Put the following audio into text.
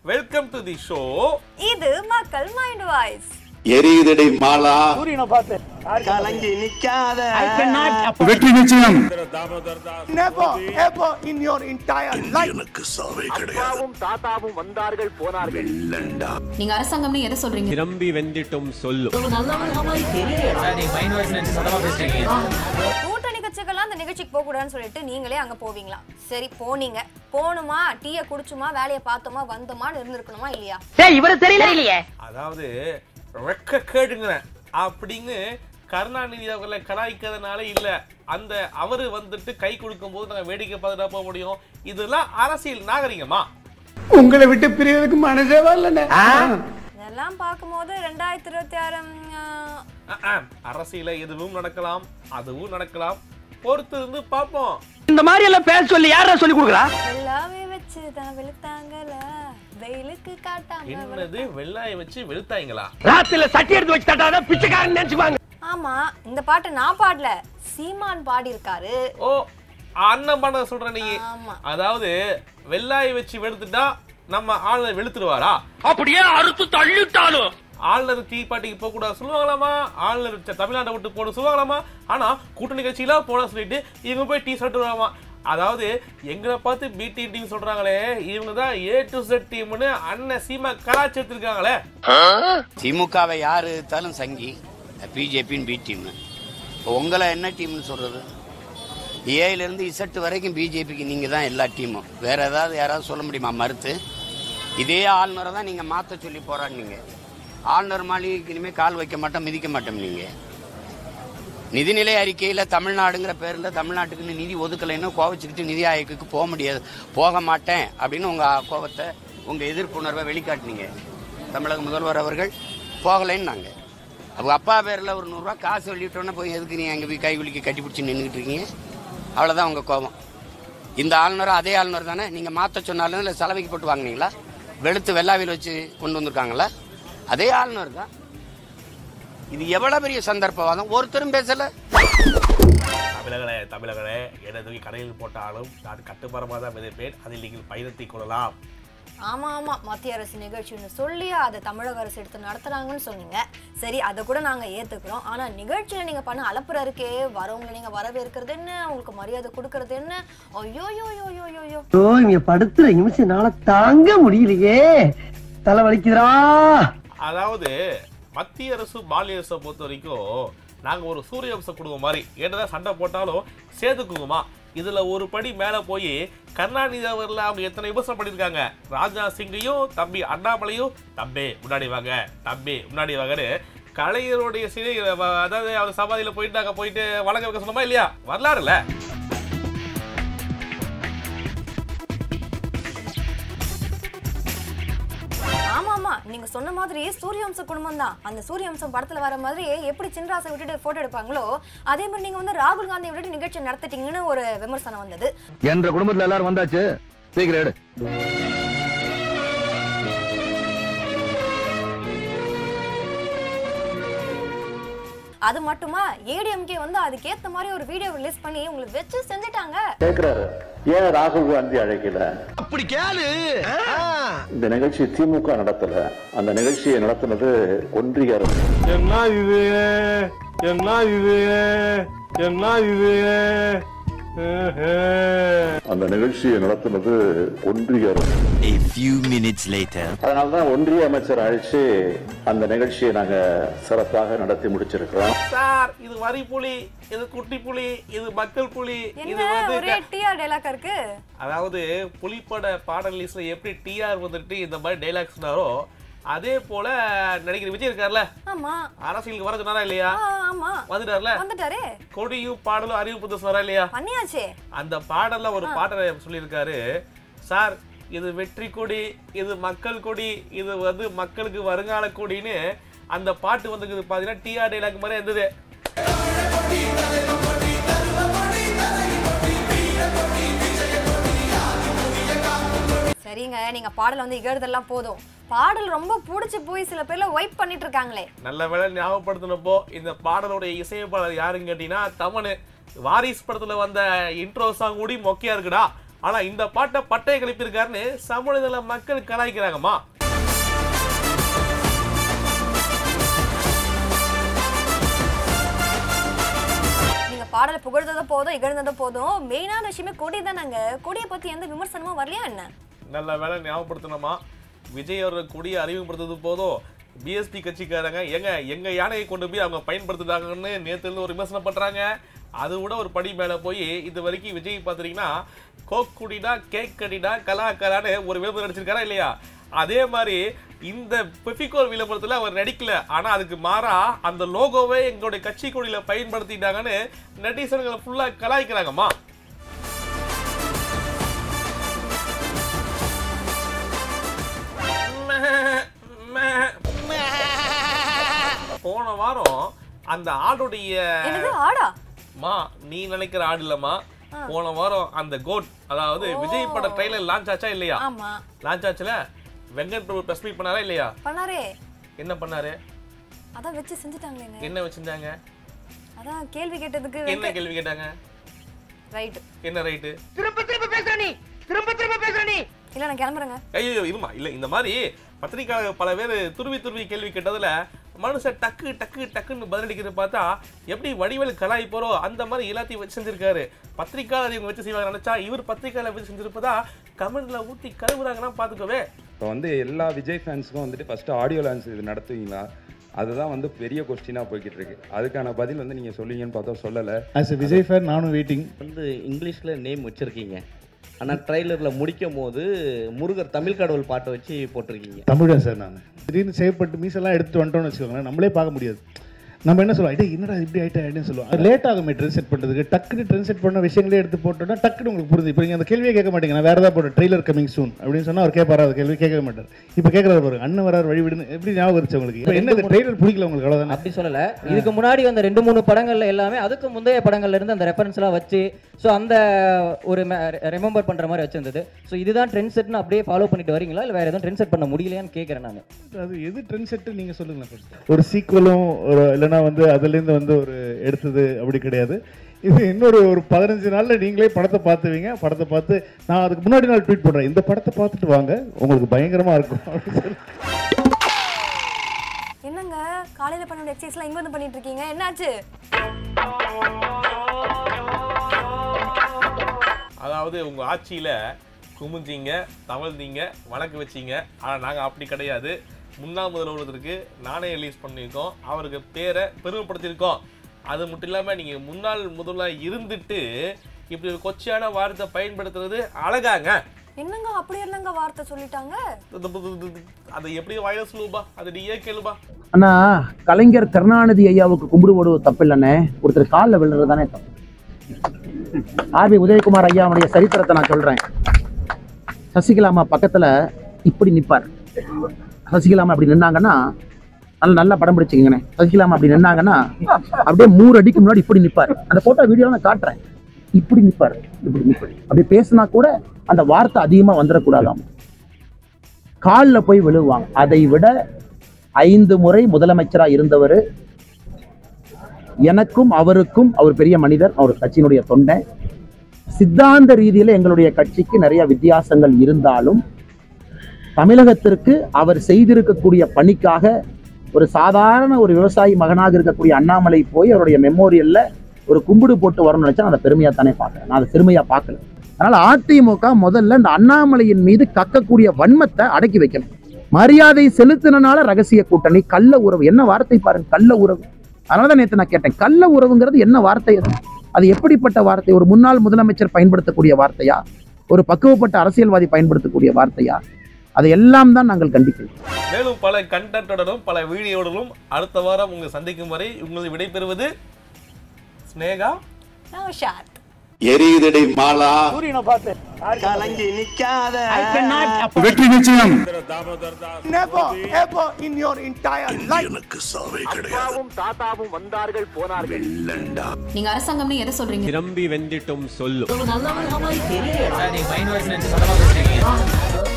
Welcome to the show இது மக்கள் mind voice எரியுதடி Mala கலங்கி நிக்காத வெற்றி நிச்சயம் never ever in your entire life எனக்கு சாவே கிடையாது நீங்க அரசாங்கம்னு எதை சொல்றீங்க நிரம்பி வெந்திட்டும் சொல்லு கூட்டணி கட்சிகள்லாம் அந்த நிகழ்ச்சிக்கு போக கூடாதுன்னு சொல்லிட்டு நீங்களே அங்க போவீங்களா சரி போனீங்க போணுமா டீயை குடிச்சுமா வேலையை பார்த்தோமா வந்தோமான்னு இருந்திருக்கணுமா இல்லையா அதாவது ரெக்க கேடுங்கிறேன் அப்படின்னு கருணாநிதி அவர்களை கலாய்க்கிறதுனால இல்ல அந்த அவரு வந்துட்டு கை கொடுக்கும் போது நாங்க வேடிக்கை பார்த்துட்டா போக முடியும் இதெல்லாம் அரசியல் நாகரிகமா உங்களை விட்டு பிரியறதுக்கு மனசே வரலண்ணே இதெல்லாம் பார்க்கும்போது ரெண்டாயிரத்தி இருபத்தி ஆறு அஹ், அஹ், அரசியல எதுவும் நடக்கலாம் அதுவும் நடக்கலாம் பொறுத்து இருந்து பார்ப்போம் இந்த மாதிரி எல்லாம் பேச சொல்லி யாரா சொல்லி கொடுக்குறா எல்லாமே வச்சுதான் வெளுத்தாங்கல வெயிலுக்கு காட்டாம என்னது வெள்ளாய வச்சு வெளுத்தாங்களா ராத்திரில சட்டி எடுத்து வச்சு தட்டாத பிச்சைக்காரன் நினைச்சுக்குவாங்க ஆமா இந்த பாட்டு நான் பாடல சீமான் பாடி இருக்காரு ஓ அண்ணன் பண்ண சொல்ற நீ ஆமா. அதாவது வெள்ளாய வச்சு வெளுத்துட்டா நம்ம ஆளுநர் வெளுத்துருவாரா அப்படியே அறுத்து தள்ளிட்டாலும் ஆளுநர் டீ பார்ட்டிக்கு போக கூடாது சொல்லுவாங்களாமா ஆளுநர் த- தமிழ்நாட்டை விட்டு போட சொல்லுவாங்களாமா ஆனா கூட்டணி கட்சியெல்லாம் போட சொல்லிட்டு இவங்க போய் டீ ஷர்ட் வருவாமா அதாவது எங்களை பார்த்து பி டீம் டீம் சொல்றாங்களே இவங்க தான் ஏ டு செட் டீம்னு அண்ணன் சீமா கலாச்சாரத்திருக்காங்களே திமுகவை யார் எடுத்தாலும் சங்கி பிஜேபின்னு பி டீம் இப்போ உங்களை என்ன டீம்னு சொல்றது ஏலேருந்து இசட்டு வரைக்கும் பிஜேபிக்கு நீங்கள் தான் எல்லா டீமும் வேற ஏதாவது யாராவது சொல்ல முடியுமா மறுத்து இதே ஆளுநரை தான் நீங்கள் மாற்ற சொல்லி போராடினீங்க ஆளுநர் மாளிகைக்கு இனிமேல் கால் வைக்க மாட்டோம் மிதிக்க மாட்டோம் நீங்கள் நிதிநிலை அறிக்கையில் தமிழ்நாடுங்கிற பேரில் தமிழ்நாட்டுக்குன்னு நிதி ஒதுக்கலைன்னு கோவச்சுக்கிட்டு நிதி ஆயோக்கு போக முடியாது போக மாட்டேன் அப்படின்னு உங்கள் கோபத்தை உங்கள் எதிர்ப்புணர்வை வெளிக்காட்டினீங்க தமிழக முதல்வர் அவர்கள் போகலைன்னு நாங்கள் அப்போ அப்பா பேரில் ஒரு நூறுரூவா காசு வெளியிட்டோன்னே போய் எதுக்கு நீங்கள் அங்கே போய் கை குலுக்கி கட்டி பிடிச்சி நின்றுக்கிட்டு இருக்கீங்க அவ்வளோதான் உங்கள் கோபம் இந்த ஆளுநர் அதே ஆளுநர் தானே நீங்கள் மாற்ற சொன்னாலும் இல்லை செலவைக்கு போட்டு வாங்குனீங்களா வெளுத்து வெள்ளாவில் வச்சு கொண்டு வந்திருக்காங்களா அதே ஆளுநர் தான் இது எவ்வளவு பெரிய சந்தர்ப்பவாதம் ஒருத்தரும் பேசல தமிழர்களே தமிழர்களே எதை தூக்கி கடையில் போட்டாலும் நான் கட்டுமரமாக தான் விதைப்பேன் அதில் நீங்கள் பயணத்தை கொள்ளலாம் ஆமா ஆமா மத்திய அரசு நிகழ்ச்சின்னு சொல்லி அதை தமிழக அரசு எடுத்து நடத்துறாங்கன்னு சொன்னீங்க சரி அதை கூட நாங்க ஏத்துக்கிறோம் ஆனா நிகழ்ச்சியில நீங்க பண்ண அலப்புற இருக்கே வரவங்களை நீங்க வரவேற்கிறது என்ன அவங்களுக்கு மரியாதை கொடுக்கறது என்ன ஐயோ யோ யோ யோ யோ யோ ஓ இங்க படுத்துற நிமிஷம் என்னால தாங்க முடியலையே தலை வலிக்குதுடா அதாவது மத்திய அரசு மாநில அரசை பொறுத்த வரைக்கும் நாங்க ஒரு சூரிய வம்ச குடும்பம் மாதிரி என்னதான் சண்டை போட்டாலும் சேர்த்துக்குவோமா இதுல ஒரு படி மேல போய் கருணாநிதி அவர்ல அவங்க எத்தனை விமர்சனம் பண்ணியிருக்காங்க ராஜ்நாத் சிங்கையும் தம்பி அண்ணாமலையும் தம்பி முன்னாடி வாங்க தம்பி முன்னாடி வாங்கன்னு கலைஞருடைய சிலை அதாவது அவர் சமாதியில போயிட்டு நாங்க போயிட்டு வணங்க வைக்க சொன்னோமா இல்லையா வரலாறுல ஆமா ஆமா நீங்க சொன்ன மாதிரி சூரியவம்ச குடும்பம் தான் அந்த சூரியவம்சம் படத்துல வர மாதிரி எப்படி சின்ராசை விட்டுட்டு போட்டோ எடுப்பாங்களோ அதே மாதிரி நீங்க வந்து ராகுல் காந்தியை விட்டுட்டு நிகழ்ச்சி நடத்திட்டீங்கன்னு ஒரு விமர்சனம் வந்தது என்ற குடும்பத்துல எல்லாரும் வந்தாச்சு சீக்கிரம் எடு அது மட்டுமா ஏடிஎம்கே வந்து அதுக்கேத்த மாதிரி ஒரு வீடியோ ரிலீஸ் பண்ணி உங்களுக்கு வச்சு செஞ்சுட்டாங்க கேக்குறாரு ஏன் ராகுல் காந்தி அழைக்கல அப்படி கேளு இந்த நிகழ்ச்சி திமுக நடத்தல அந்த நிகழ்ச்சியை நடத்தினது ஒன்றிய அரசு என்ன இது என்ன இது என்ன இது அந்த நிகழ்ச்சியை நடத்தினது ஒன்றிய அரசு A few minutes later. அதனாலதான் ஒன்றிய அமைச்சர் அழைச்சு அந்த நிகழ்ச்சியை நாங்க சிறப்பாக நடத்தி முடிச்சிருக்கிறோம் சார் இது வரி புலி இது குட்டி புலி இது மக்கள் புலி இது என்ன வந்து ஒரே டிஆர் டைலாக் இருக்கு அதாவது புலிப்பட பாடல் லிஸ்ட்ல எப்படி டிஆர் வந்துட்டு இந்த மாதிரி டைலாக் சொன்னாரோ அதே போல நடிகர் விஜய் இருக்கார்ல ஆமா அரசியலுக்கு வர சொன்னாரா இல்லையா ஆ, ஆமா வந்துட்டார்ல வந்துட்டாரே கொடியும் பாடலும் அறிவு புதுசு வரா இல்லையா பண்ணியாச்சே அந்த பாடல்ல ஒரு பாட்டை சொல்லியிருக்காரு சார் இது வெற்றி கொடி இது மக்கள் கொடி இது வந்து மக்களுக்கு வருங்கால கொடின்னு அந்த பாட்டு வந்து பாத்தீங்கன்னா டிஆர் டைலாக் மாதிரி இருந்தது சரிங்க நீங்க பாடல் வந்து இகழ்தெல்லாம் போதும் பாடல் ரொம்ப பிடிச்சி போய் சில பேர்ல வைப் பண்ணிட்டு இருக்காங்களே நல்ல வேளை ஞாபகப்படுத்தினப்போ இந்த பாடலுடைய இசையமைப்பாளர் யாருன்னு கேட்டீங்கன்னா தமனு வாரிஸ் படத்துல வந்த இன்ட்ரோ சாங் கூடி மொக்கையா இருக்குடா ஆனா இந்த பாட்டை பட்டையை கிளப்பியிருக்காருன்னு சமூகத்துல மக்கள் கலாய்க்கிறாங்கம்மா நீங்க பாடலை புகழ்ந்ததோ போதும் இகழ்ந்ததோ போதும் மெயினான விஷயமே கொடி தானங்க கொடியை பத்தி எந்த விமர்சனமும் வரலையா என்ன நல்ல வேலை ஞாபகப்படுத்தணுமா விஜய் அவர்கள் கொடியை அறிமுகப்படுத்துறது போதும் பிஎஸ்பி கட்சிக்காரங்க எங்க எங்க யானையை கொண்டு போய் அவங்க பயன்படுத்துறாங்கன்னு நேத்துல இருந்து ஒரு விமர்சனம் பண்றாங்க அது விட ஒரு படி மேல போய் இது வரைக்கும் விஜய் பார்த்துட்டீங்கன்னா கோக் குடிடா கேக் கடிடா கலாக்காரான்னு ஒரு விளம்பரம் நடிச்சிருக்காரா இல்லையா அதே மாதிரி இந்த பெஃபிகோல் விளம்பரத்துல அவர் நடிக்கல ஆனா அதுக்கு மாறா அந்த லோகோவை எங்களுடைய கட்சி கொடியில பயன்படுத்திட்டாங்கன்னு நெட்டிசன்களை ஃபுல்லா கலாய்க்கிறாங்கம்மா போன வாரம் அந்த ஆடுடைய என்னது ஆடா மா நீ நினைக்கிற ஆடு இல்லம்மா போன வாரம் அந்த கோட் அதாவது விஜய் பட ட்ரைலர் லான்ச் ஆச்சா இல்லையா ஆமா லான்ச் ஆச்சுல வெங்கட் பிரபு பிரஸ் மீட் பண்ணாரா இல்லையா பண்ணாரே என்ன பண்ணாரு அதான் வச்சு செஞ்சுட்டாங்களேங்க என்ன வச்சிருந்தாங்க அதான் கேள்வி கேட்டதுக்கு என்ன கேள்வி கேட்டாங்க ரைட் என்ன ரைட்டு திரும்ப திரும்ப பேசுற நீ திரும்ப திரும்ப பேசுற நீ இல்ல நான் கிளம்புறேங்க ஐயோ இருமா இல்ல இந்த மாதிரி பத்திரிக்கையாளர் பல பேர் துருவி துருவி கேள்வி கேட்டதுல மனுஷன் டக்கு டக்கு டக்குன்னு பதிலளிக்கிறது பார்த்தா எப்படி வடிவேல் கலாய் போறோ அந்த மாதிரி எல்லாத்தையும் வச்சு செஞ்சிருக்காரு பத்திரிக்கையாளர் இவங்க வச்சு செய்வாங்க நினைச்சா இவர் பத்திரிக்கையாளர் வச்சு செஞ்சிருப்பதா கமெண்ட்ல ஊத்தி கழுவுறாங்கன்னா பாத்துக்கவே இப்போ வந்து எல்லா விஜய் ஃபேன்ஸுக்கும் வந்துட்டு ஃபர்ஸ்ட் ஆடியோ லான்ச் இது நடத்துவீங்களா அதுதான் வந்து பெரிய கொஸ்டினாக போய்கிட்டு இருக்கு அதுக்கான பதில் வந்து நீங்கள் சொல்லுவீங்கன்னு பார்த்தா சொல்லலை ஆஸ் எ விஜய் ஃபேன் நானும் வெயிட்டிங் வந்து இங்கிலீஷில் நேம் வச்சுருக்கீங்க ஆனால் ட்ரைலரில் முடிக்கும் போது முருகர் தமிழ் கடவுள் பாட்டை வச்சு போட்டிருக்கீங்க தமிழன் சார் நான் திடீர்னு செய்யப்பட்டு மீசெல்லாம் எடுத்துட்டு வந்துட்டோம்னு வச்சுக்கோங்களேன் நம்மளே பார்க்க முடியாது நம்ம என்ன சொல்லுவோம் டேய் என்னடா இப்படி ஆயிட்டா அப்படின்னு சொல்லுவோம் அது லேட் ஆகுமே ட்ரெண்ட் செட் பண்ணுறதுக்கு டக்குனு ட்ரெண்ட் செட் பண்ண விஷயங்களே எடுத்து போட்டோம்னா டக்குனு உங்களுக்கு புரியுது இப்போ நீங்கள் அந்த கேள்வியே கேட்க மாட்டீங்க நான் வேறு ஏதாவது போட்டேன் ட்ரெய்லர் கமிங் சூன் அப்படின்னு சொன்னால் அவர் கேட்பாரா அந்த கேள்வி கேட்கவே மாட்டார் இப்போ கேட்குறாரு பாருங்க அண்ணன் வரார் வழி விடுன்னு எப்படி ஞாபகம் இருந்துச்சு உங்களுக்கு இப்போ என்ன ட்ரெய்லர் பிடிக்கல உங்களுக்கு அவ்வளோதானே அப்படி சொல்லல இதுக்கு முன்னாடி வந்த ரெண்டு மூணு படங்கள்ல எல்லாமே அதுக்கு முந்தைய படங்கள்ல இருந்து அந்த ரெஃபரன்ஸ் எல்லாம் வச்சு ஸோ அந்த ஒரு ரிமெம்பர் பண்ற மாதிரி வச்சிருந்தது ஸோ இதுதான் ட்ரெண்ட் செட்னு அப்படியே ஃபாலோ பண்ணிட்டு வரீங்களா இல்லை வேற எதுவும் ட்ரெண்ட் செட் பண்ண முடியலையான்னு கேட்குறேன் நான் அது எது ட்ரெண்ட் செட்டு நீங்கள் சொல்லுங்களேன் first. ஒரு சீக்குவலும் ஒரு இல்லைன்னா வந்து அதுலேருந்து வந்து ஒரு எடுத்தது அப்படி கிடையாது இது இன்னொரு ஒரு பதினஞ்சு நாள்ல நீங்களே படத்தை பார்த்துவீங்க படத்தை பார்த்து நான் அதுக்கு முன்னாடி நாள் ட்வீட் பண்ணுறேன் இந்த படத்தை பார்த்துட்டு வாங்க உங்களுக்கு பயங்கரமா இருக்கும் அப்படின்னு சொல்லி என்னங்க காலையில பண்ண எக்ஸசைஸ்லாம் இங்க வந்து பண்ணிட்டு இருக்கீங்க என்னாச்சு அதாவது உங்க ஆட்சியில குமிஞ்சீங்க தவழ்ந்தீங்க வழக்கு வச்சீங்க ஆனா நாங்க அப்படி கிடையாது முன்னாள் முதல்வருக்கு நானே ரிலீஸ் பண்ணியிருக்கோம் அவருக்கு பேரை பெருமைப்படுத்தியிருக்கோம் அது மட்டும் இல்லாம நீங்க முன்னாள் முதல்வர் இருந்துட்டு இப்படி ஒரு கொச்சையான வார்த்தை பயன்படுத்துறது அழகாங்க என்னங்க அப்படி என்னங்க வார்த்தை சொல்லிட்டாங்க அதை எப்படி வாயில சொல்லுபா அதை நீயே கேளுபா அண்ணா கலைஞர் கருணாநிதி ஐயாவுக்கு கும்பிடு போடுவது தப்பு இல்லைண்ணே ஒருத்தர் காலில் விழுறது தானே தப்பு ஆர்பி உதயகுமார் ஐயாவுடைய சரித்திரத்தை நான் சொல்றேன் சசிகலாமா பக்கத்துல இப்படி நிப்பார் சசிகலாமா அப்படி நின்னாங்கன்னா நல்ல நல்ல படம் பிடிச்சிக்கங்கண்ணே சசிகலாமா அப்படி நின்னாங்கன்னா அப்படியே மூணு அடிக்கு முன்னாடி இப்படி நிப்பார் அந்த போட்டோ வீடியோ நான் காட்டுறேன் இப்படி நிப்பார் இப்படி நிப்பார் அப்படி பேசினா கூட அந்த வார்த்தை அதிகமா வந்துடக்கூடாதாம் காலில் போய் விழுவாங்க அதை விட ஐந்து முறை முதலமைச்சரா இருந்தவர் எனக்கும் அவருக்கும் அவர் பெரிய மனிதர் அவர் கட்சியினுடைய தொண்டை சித்தாந்த ரீதியில எங்களுடைய கட்சிக்கு நிறைய வித்தியாசங்கள் இருந்தாலும் தமிழகத்திற்கு அவர் செய்திருக்கக்கூடிய பணிக்காக ஒரு சாதாரண ஒரு விவசாயி மகனாக இருக்கக்கூடிய அண்ணாமலை போய் அவருடைய மெமோரியல்ல ஒரு கும்பிடு போட்டு வரணும்னு நினைச்சா நான் அதை பெருமையா தானே பார்க்கறேன் நான் அதை சிறுமையா பார்க்கல அதனால அதிமுக முதல்ல இந்த அண்ணாமலையின் மீது கக்கக்கூடிய வன்மத்தை அடக்கி வைக்கணும் மரியாதை செலுத்தினால ரகசிய கூட்டணி கள்ள உறவு என்ன வார்த்தை பாருங்க கள்ள உறவு அதனாலதான் நேற்று நான் கேட்டேன் கள்ள உறவுங்கிறது என்ன வார்த்தை அது அது எப்படிப்பட்ட வார்த்தை ஒரு முன்னாள் முதலமைச்சர் பயன்படுத்தக்கூடிய வார்த்தையா ஒரு பக்குவப்பட்ட அரசியல்வாதி பயன்படுத்தக்கூடிய வார்த்தையா அதை எல்லாம் தான் நாங்கள் கண்டிக்கிறோம் மேலும் பல கண்டென்ட்டுடனும் பல வீடியோடனும் அடுத்த வாரம் உங்களை சந்திக்கும் வரை உங்களது விடைபெறுவது ஸ்னேகா நௌஷாத் எரியுதடி மாலா சூரியனை பார்த்து கலங்கி நிக்காத வெற்றி நிச்சயம் never ever in your entire life எனக்கு சாவே கிடையாது தாத்தாவும் வந்தார்கள் போனார்கள் நீங்க அரசாங்கம்னு எதை சொல்றீங்க நிரம்பி வெந்திட்டும் சொல்லு நீ மைண்ட் வாய்ஸ் நினைச்சு சத்தமா பேசுறீங்க